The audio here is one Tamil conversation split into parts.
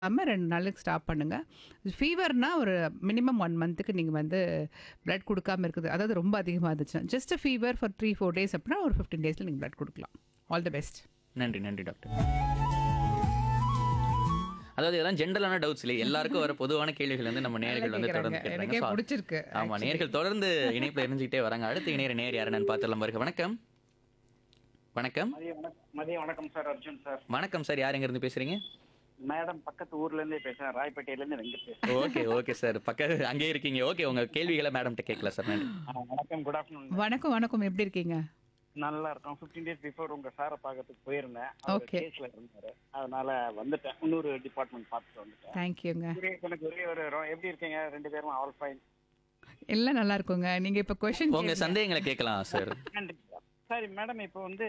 இல்லாமல் ரெண்டு நாளுக்கு ஸ்டாப் பண்ணுங்கள் ஃபீவர்னா ஒரு மினிமம் ஒன் மந்த்துக்கு நீங்கள் வந்து பிளட் கொடுக்காம இருக்குது அதாவது ரொம்ப அதிகமாக இருந்துச்சுன்னா just fever for three four days அப்படின்னா ஒரு ஃபிஃப்டீன் டேஸில் நீங்கள் பிளட் கொடுக்கலாம் ஆல் தி பெஸ்ட் நன்றி நன்றி டாக்டர் அதாவது இதெல்லாம் ஜென்ரலான டவுட்ஸ் இல்லை எல்லாருக்கும் வர பொதுவான கேள்விகள் வந்து நம்ம நேர்கள் வந்து தொடர்ந்து கேக்குறாங்க. கேட்கறாங்க எனக்கே So, பிடிச்சிருக்கு ஆமா நேர்கள் தொடர்ந்து இணைப்புல இணைஞ்சுக்கிட்டே வராங்க அடுத்த இணையர் நேர் யாருன்னு பார்த்துடலாம் பாருங்க வணக்கம் வணக்கம் மதியம் வணக்கம் மதியம் வணக்கம் சார் அர்ஜுன் சார் வணக்கம் சார் யார் எங்க இருந்து பேசுறீங்க மேடம் பக்கத்து ஊர்ல இருந்தே பேசுறேன் ராயப்பேட்டையில இருந்து வெங்கட் பேசுறேன் ஓகே ஓகே சார் பக்கத்து அங்கேயே இருக்கீங்க ஓகே உங்க கேள்விகளை மேடம்கிட்ட கேட்கலாம் சார் நன்றி ஆ, வணக்கம் குட் ஆஃப்டர்நூன் வணக்கம் வணக்கம் எப்படி இருக்கீங்க நல்லா இருக்கும் 15 டேஸ் பிஃபோர் உங்க சாரை பார்க்கறதுக்கு போயிருந்தேன் Okay. கேஸ்ல இருந்தாரு அதனால வந்துட்டேன் இன்னொரு டிபார்ட்மெண்ட் பார்த்துட்டு வந்துட்டேன் தேங்க்யூங்க ஒரே எனக்கு ஒரே ஒரு ரொ- எப்படி இருக்கீங்க ரெண்டு பேரும் ஆல் ஃபைன் எல்லாம் நல்லா இருக்குங்க நீங்கள் இப்போ கொஷின் உங்க சந்தேகங்களை கேட்கலாம் சார் நன்றி சார் சரி மேடம் இப்போ வந்து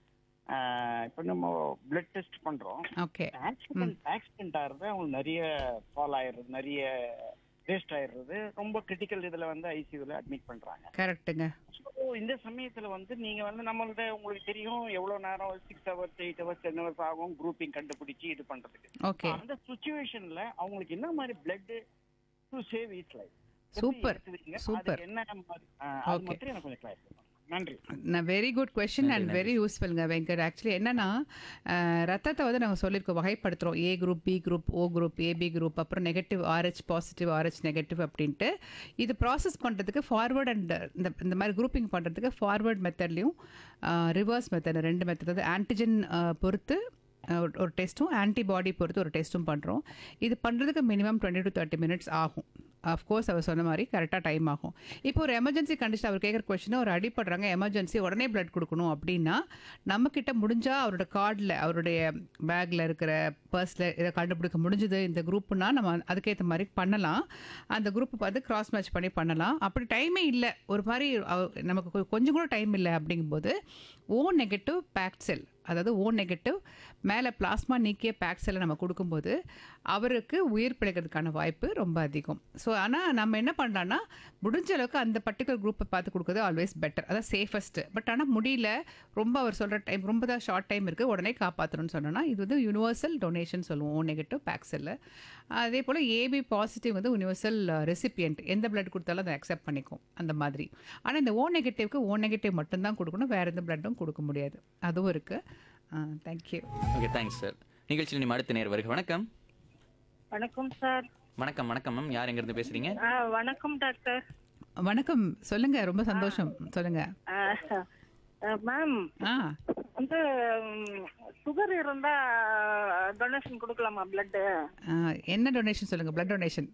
ஆ, இப்போ நம்ம பிளட் டெஸ்ட் பண்றோம் ஓகே ஆக்சிடென்ட் ஆக்சிடென்ட் ஆகுறது அவங்களுக்கு நிறைய ஃபால் ஆயிடுறது நிறைய வேஸ்ட் ஆயிடுறது ரொம்ப கிரிட்டிக்கல் இதுல வந்து ஐசியூல அட்மிட் பண்றாங்க கரெக்ட்டுங்க ஸோ இந்த சமயத்துல வந்து நீங்க வந்து நம்மள்ட்ட உங்களுக்கு தெரியும் எவ்வளவு நேரம் six hours eight hours ten hours ஆகும் குரூப்பிங் கண்டுபிடிச்சு இது பண்றதுக்கு ஓகே அந்த சுச்சுவேஷன்ல அவங்களுக்கு என்ன மாதிரி blood to save is life Super. Super. என்ன மாதிரி ஆ, அது Okay. மட்டும் எனக்கு கொஞ்சம் கிளாரிஃபை நன்றி நான் very good question and very யூஸ்ஃபுல்ங்க வெங்கட் ஆக்சுவலி என்னன்னா அஹ், ரத்தத்தை வந்து நாங்கள் சொல்லியிருக்கோம் வகைப்படுத்துகிறோம் A group B group O group AB group அப்புறம் negative Rh positive Rh negative அப்படின்ட்டு இது ப்ராசஸ் பண்ணுறதுக்கு ஃபார்வர்ட் அண்ட் இந்த இந்த மாதிரி குரூப்பிங் பண்ணுறதுக்கு ஃபார்வர்ட் மெத்தட்லையும் ரிவர்ஸ் மெத்தட் ரெண்டு மெத்தட் அதாவது ஆன்டிஜன் பொறுத்து அஹ், ஒரு- ஒரு டெஸ்ட்டும் ஆன்டிபாடி பொறுத்து ஒரு டெஸ்ட்டும் பண்ணுறோம் இது பண்ணுறதுக்கு minimum twenty to thirty minutes ஆகும் அஃப்கோர்ஸ் அவர் சொன்ன மாதிரி கரெக்டாக டைம் ஆகும் இப்போ ஒரு எமர்ஜென்சி கண்டிஷன் அவர் கேட்குற கொஸ்டின் ஒரு அடிப்படுறாங்க எமர்ஜென்சி உடனே பிளட் கொடுக்கணும் அப்படின்னா நம்மக்கிட்ட முடிஞ்சால் அவரோட கார்டில் அவருடைய பேக்கில் இருக்கிற பர்ஸில் இதை கண்டுபிடிக்க முடிஞ்சுது இந்த குரூப்னா நம்ம அதுக்கேற்ற மாதிரி பண்ணலாம் அந்த குரூப்பை பார்த்து கிராஸ் மேட்ச் பண்ணி பண்ணலாம் அப்படி டைமே இல்லை ஒரு மாதிரி அவ- நமக்கு கொ- கொஞ்சம் கூட டைம் இல்லை அப்படிங்கும்போது ஓ நெகட்டிவ் பேக் செல் அதாவது ஓ நெகட்டிவ் மேலே பிளாஸ்மா நீக்கிய பேக் செல்லை நம்ம கொடுக்கும்போது அவருக்கு உயிர் பிழைக்கிறதுக்கான வாய்ப்பு ரொம்ப அதிகம் ஸோ ஆனால் நம்ம என்ன பண்ணலாம்னா முடிஞ்ச அளவுக்கு அந்த பர்டிகுலர் குரூப்பை பார்த்து கொடுக்குறது ஆல்வேஸ் பெட்டர் அதான் சேஃபஸ்ட்டு பட் ஆனால் முடியல ரொம்ப அவர் சொல்கிற டைம் ரொம்ப தான் ஷார்ட் டைம் இருக்குது உடனே காப்பாற்றணும்னு சொன்னோன்னா இது வந்து யூனிவர்சல் டொனேஷன் சொல்லுவோம் ஓ நெகட்டிவ் பேக் செல்லு அதே போல் ஏபி பாசிட்டிவ் வந்து யூனிவர்சல் ரெசிபியன்ட் எந்த பிளட் கொடுத்தாலும் அதை அக்செப்ட் பண்ணிக்கும் அந்த மாதிரி ஆனால் இந்த ஓ நெகட்டிவ்க்கு ஓ நெகட்டிவ் மட்டும்தான் கொடுக்கணும் வேறு எந்த பிளட்டும் கொடுக்க முடியாது அதுவும் இருக்குது தேங்க்யூ ஓகே தேங்க்ஸ் சார் நிகழ்ச்சியில் நீ அடுத்த நேர் வருக வணக்கம் வணக்கம் சார் வணக்கம் வணக்கம் மேம் யார் எங்க இருந்து பேசுறீங்க ஆ, வணக்கம் டாக்டர் வணக்கம் சொல்லுங்க ரொம்ப சந்தோஷம் சொல்லுங்க ஆ, ஆ, மேம் ஆ வந்து சுகர் இருந்தா டொனேஷன் கொடுக்கலாமா பிளட் ஆ, என்ன டொனேஷன் சொல்லுங்க பிளட் டொனேஷன்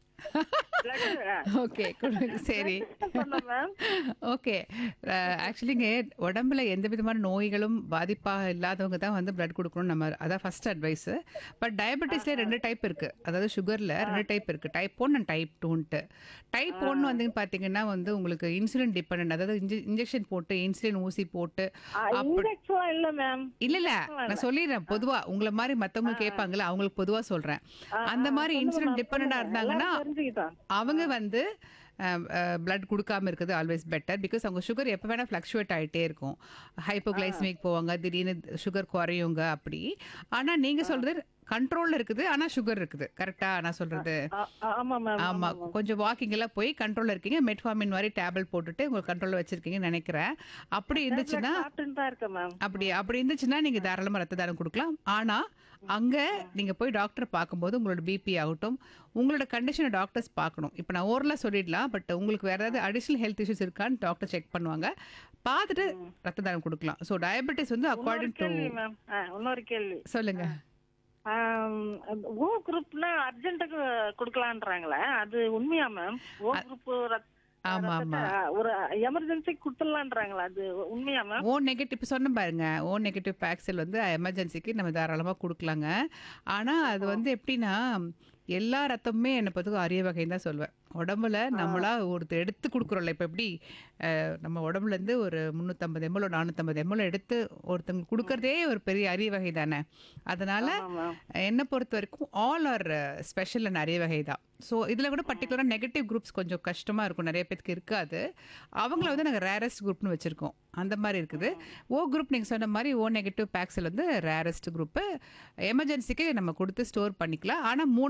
ஓகே சரி மேம் ஓகே ஆக்சுவலிங்க உடம்புல எந்த விதமான நோய்களும் பாதிப்பாக இல்லாதவங்க தான் வந்து பிளட் கொடுக்கணும் நம்ம அதான் ஃபர்ஸ்ட் அட்வைஸ் பட் டயபெட்டிஸ்ல ரெண்டு டைப் இருக்கு அதாவது சுகர்ல ரெண்டு டைப் இருக்கு டைப் ஒன் அண்ட் டைப் டூன்ட்டு டைப் ஒன் வந்து பாத்தீங்கன்னா வந்து உங்களுக்கு இன்சுலின் டிபெண்ட் அதாவது இன்ஜெக்ஷன் போட்டு இன்சுலின் ஊசி போட்டு இன்ஜெக்ஷன் இல்ல மேம் இல்ல இல்ல நான் சொல்லிடுறேன் பொதுவா உங்களை மாதிரி மத்தவங்க கேட்பாங்கல்ல அவங்களுக்கு பொதுவா சொல்றேன் அந்த மாதிரி இன்சுலின் டிபெண்டா இருந்தாங்கன்னா தெரிஞ்சுக்கிட்டோம் அவங்க வந்து பிளட் கொடுக்காம இருக்குது ஆல்வேஸ் பெட்டர் பிகாஸ் அவங்க சுகர் எப்போ வேணால் ஃப்ளக்ஷுவேட் ஆகிட்டே இருக்கும் ஹைப்போகிளைசமிக் போவாங்க திடீர்னு சுகர் குறையுங்க அப்படி ஆனால் நீங்கள் சொல்கிறது கண்ட்ரோலில் இருக்குது ஆனால் சுகர் இருக்குது கரெக்டாக நான் சொல்கிறது ஆ, ஆமா மேம் ஆமா கொஞ்சம் வாக்கிங் எல்லாம் போய் கண்ட்ரோல்ல இருக்கீங்க மெட்ஃபார்மின் மாதிரி டேப்லெட் போட்டுட்டு உங்களுக்கு கண்ட்ரோல்ல வச்சிருக்கீங்கன்னு நினைக்கிறேன் அப்படி இருந்துச்சுன்னா சாப்பிட்டுன்னு தான் இருக்கேன் மேம் அப்படி அப்படி இருந்துச்சுன்னா நீங்க தாராளமா ரத்த தானம் கொடுக்கலாம் ஆனா அங்க நீங்க போய் டாக்டர் பார்க்கும்போது உங்களோட பிபி ஆகட்டும் உங்களோட கண்டிஷனை டாக்டர்ஸ் பார்க்கணும் இப்போ நான் ஓரலாக சொல்லிடலாம் பட் உங்களுக்கு வேற ஏதாவது அடிஷனல் ஹெல்த் இஷ்யூஸ் இருக்கான்னு டாக்டர் செக் பண்ணுவாங்க பார்த்துட்டு ரத்த தானம் கொடுக்கலாம் ஸோ டயபெட்டிஸ் வந்து அக்கார்டிங் டு கேள்வி மேம் இன்னொரு கேள்வி சொல்லுங்க ஆம், அந்த ஓ குரூப்னா அர்ஜென்ட்டுக்கு கொடுக்கலான்றாங்களே அது உண்மையா மேம் ஓ குரூப் ஆமா, ஆமா. ஒரு எமர்ஜென்சி கொடுத்துடலான்றாங்களா அது உண்மையா மேம் ஓ நெகட்டிவ் இப்போ சொன்ன பாருங்க ஓ நெகட்டிவ் பேக்சல் வந்து எமர்ஜென்சிக்கு நம்ம தாராளமாக கொடுக்கலாங்க ஆனால் அது வந்து எப்படின்னா எல்லா ரத்தமுமே என்னை பொறுத்துக்கும் அரிய வகைன்னு தான் சொல்வேன் உடம்புல நம்மளா ஒருத்தர் எடுத்து கொடுக்குறோம்ல இப்போ எப்படி அஹ், நம்ம உடம்புல இருந்து ஒரு முந்நூற்றம்பது எம்எல் நானூற்றம்பது எம்எல் எடுத்து ஒருத்தவங்க கொடுக்கறதே ஒரு பெரிய அரிய வகை தானே அதனால என்னை பொறுத்த வரைக்கும் ஆல் ஆர் ஸ்பெஷல் அண்ட் அரிய வகை தான் ஸோ இதில் கூட பர்டிகுலராக நெகட்டிவ் குரூப்ஸ் கொஞ்சம் கஷ்டமாக இருக்கும் நிறைய பேருக்கு இருக்காது அவங்கள வந்து நாங்கள் ரேரஸ்ட் குரூப்னு வச்சுருக்கோம் அந்த மாதிரி இருக்குது ஓ குரூப் நீங்கள் சொன்ன மாதிரி ஓ நெகட்டிவ் பேக்ஸில் வந்து ரேரஸ்ட் குரூப்பு எமர்ஜென்சிக்கு நம்ம கொடுத்து ஸ்டோர் பண்ணிக்கலாம் ஆனால் மூணு